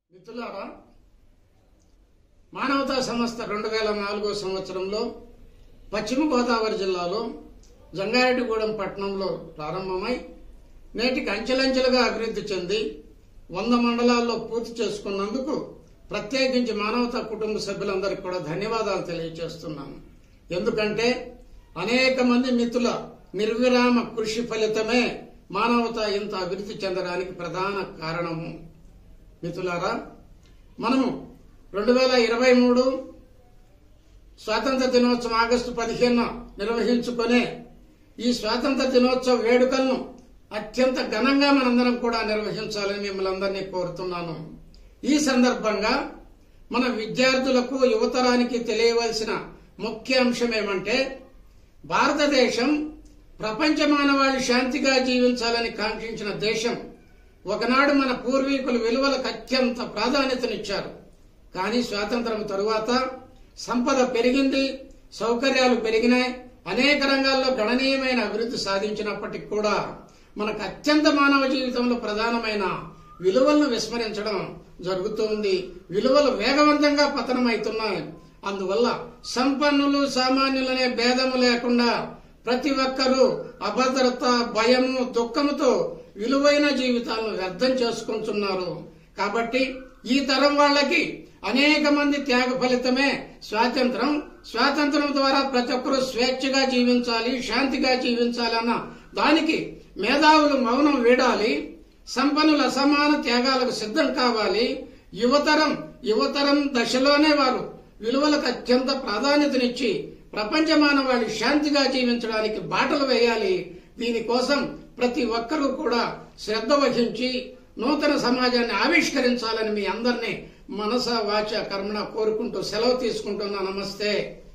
మిత్రులారా మానవతా సంస్థ రెండు వేల నాలుగో సంవత్సరంలో పశ్చిమ గోదావరి జిల్లాలో జంగారెడ్డిగూడెం పట్టణంలో ప్రారంభమై నేటికి అంచెలంచెలుగా అభివృద్ధి చెంది వంద మండలాల్లో పూర్తి చేసుకున్నందుకు ప్రత్యేకించి మానవతా కుటుంబ సభ్యులందరికీ కూడా ధన్యవాదాలు తెలియజేస్తున్నాను ఎందుకంటే అనేక మంది మిత్రుల నిర్విరామ కృషి ఫలితమే మానవత ఇంత అభివృద్ధి చెందడానికి ప్రధాన కారణము మిత్రులారా మనము రెండు వేల ఇరవై మూడు స్వాతంత్ర దినోత్సవం ఆగస్టు పదిహేను నిర్వహించుకునే ఈ స్వాతంత్ర దినోత్సవ వేడుకలను అత్యంత ఘనంగా మనందరం కూడా నిర్వహించాలని మిమ్మల్ని అందరినీ కోరుతున్నాను ఈ సందర్భంగా మన విద్యార్థులకు యువతరానికి తెలియవలసిన ముఖ్య అంశం ఏమంటే భారతదేశం ప్రపంచ మానవాళి శాంతిగా జీవించాలని కాంక్షించిన దేశం ఒకనాడు మన పూర్వీకులు విలువలకు అత్యంత ప్రాధాన్యతనిచ్చారు కానీ స్వాతంత్రం తరువాత సంపద పెరిగింది సౌకర్యాలు పెరిగినాయి అనేక రంగాల్లో గణనీయమైన అభివృద్ధి సాధించినప్పటికీ కూడా మనకు అత్యంత మానవ జీవితంలో ప్రధానమైన విలువలను విస్మరించడం జరుగుతుంది విలువలు వేగవంతంగా పతనమవుతున్నాయి అందువల్ల సంపన్నులు సామాన్యులనే భేదము లేకుండా ప్రతి ఒక్కరూ అభద్రత భయము దుఃఖముతో విలువైన జీవితాలను వ్యర్థం చేసుకుంటున్నారు కాబట్టి ఈ తరం వాళ్ళకి అనేక మంది త్యాగ ఫలితమే స్వాతంత్రం స్వాతంత్రం ద్వారా ప్రతి ఒక్కరూ స్వేచ్ఛగా జీవించాలి శాంతిగా జీవించాలి అన్న దానికి మేధావులు మౌనం వీడాలి సంపన్నుల అసమాన త్యాగాలకు సిద్ధం కావాలి యువతరం యువతరం దశలోనే వారు విలువలకు అత్యంత ప్రాధాన్యతనిచ్చి ప్రపంచ మానవాళి శాంతిగా జీవించడానికి బాటలు వేయాలి దీనికోసం ప్రతి ఒక్కరూ కూడా శ్రద్ధ వహించి నూతన సమాజాన్ని ఆవిష్కరించాలని మీ అందరినీ మనస వాచ కర్మణ కోరుకుంటూ సెలవు తీసుకుంటున్నా నమస్తే